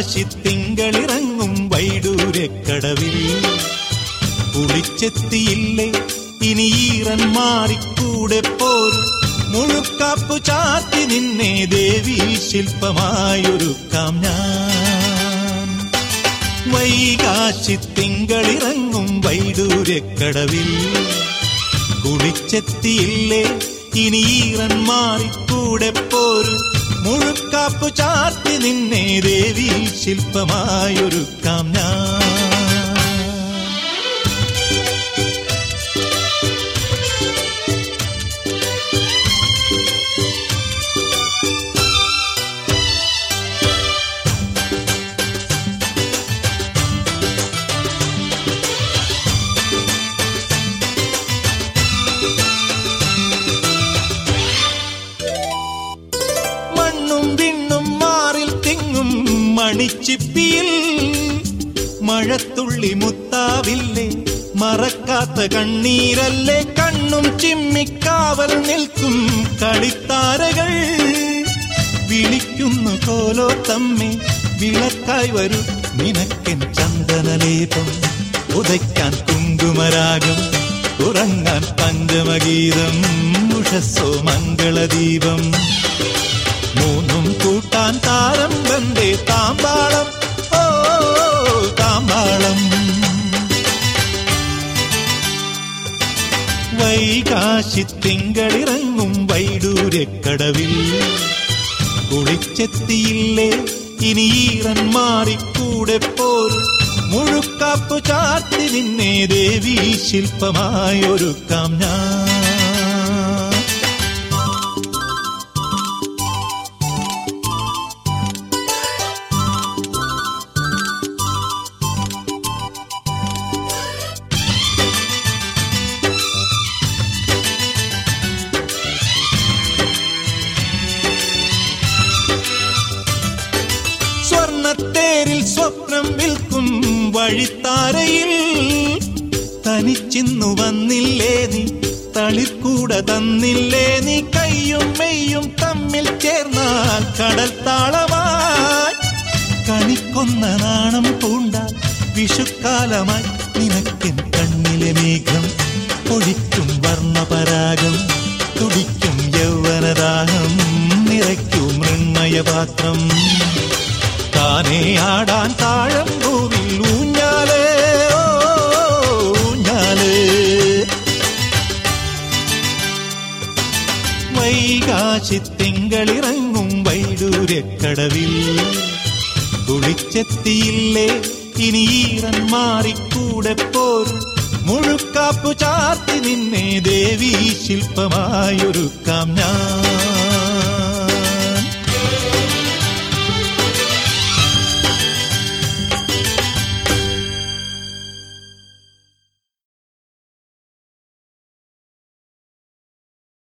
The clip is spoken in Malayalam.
വൈകാശി തിങ്കളിറങ്ങും വൈഡൂരക്കടവിൽ കുളിച്ചെത്തിയില്ലേ ഇനി ഈറൻ മാറിക്കൂടെ പോരും മുഴുക്കാപ്പു ചാത്തി നിന്നെ ദേവി ശില്പമായൊരുക്കാം ഞാൻ വൈകാശി തിങ്കളിറങ്ങും വൈഡൂരക്കടവിൽ കുളിച്ചെത്തിയില്ലേ ഇനി ഈറൻ മാറിക്കൂടെ പോരും മുഴുക്കാപ്പു ചാത്തി നിന്നെ ദേവി ശില്പമായൊരുക്കാം ഞാൻ മണ്ണും വിണ്ണും മാറിൽ തിങ്ങും മണിച്ചിപ്പിയിൽ മഴത്തുള്ളി മുത്താവില്ലേ മറക്കാത്ത കണ്ണീരല്ലേ കണ്ണും ചിമ്മിക്കാവൽ നിൽക്കും കളിത്താരകൾ വിളിക്കുന്നു കോലോ തമ്മേ വിളക്കായി വരൂ നിനക്കൻ ചന്ദനലേപം ഉദയ്ക്കാൻ കുങ്കുമരാഗം ഉറങ്ങാൻ പഞ്ചമഗീതം ഉഷസ്സോ മംഗളദീപം മൂന്നും കൂട്ടാൻ താരം വந்தേ താമ്പാളം ഓ താമ്പാളം വൈകാശി തിങ്കളിറങ്ങും വൈഡൂരക്കടവിൽ കുളിച്ചെത്തിയില്ലേ ഇനി ഈറൻ മാറിക്കൂടെ പോരും മുഴുക്കാപ്പു ചാത്തി നിന്നെ ദേവി ശില്പമായൊരുക്കാം ഞാൻ സ്വർണത്തേരിൽ സ്വപ്നം വിൽക്കും വഴിത്താരയിൽ തനിച്ചിന്നു വന്നില്ലേ നീ തളിർക്കൂട തന്നില്ലേ നീ കയ്യും മെയ്യും തമ്മിൽ ചേർന്നാൽ കടൽ താളമായി കണിക്കൊന്ന നാണം പൂണ്ടാൽ വിഷുക്കാലമായി നിനക്കൻ കണ്ണിലെ മേഘം ഒഴിക്കും വർണ്ണപരാഗം തുടിക്കും യൗവനദാഹം നിറയ്ക്കും മൃണ്മയപാത്രം താനേ ആടാൻ താഴം ഭൂവിൽ ഊഞ്ഞാലേ ഓ, ഊഞ്ഞാലേ വൈകാശി തിങ്കളിറങ്ങും വൈഡൂരക്കടവിൽ കുളിച്ചെത്തിയില്ലേ ഇനി ഈറൻ മാറിക്കൂടെ പോരും മുഴുക്കാപ്പു ചാത്തി നിന്നെ ദേവി ശില്പമായൊരുക്കാം ഞാൻ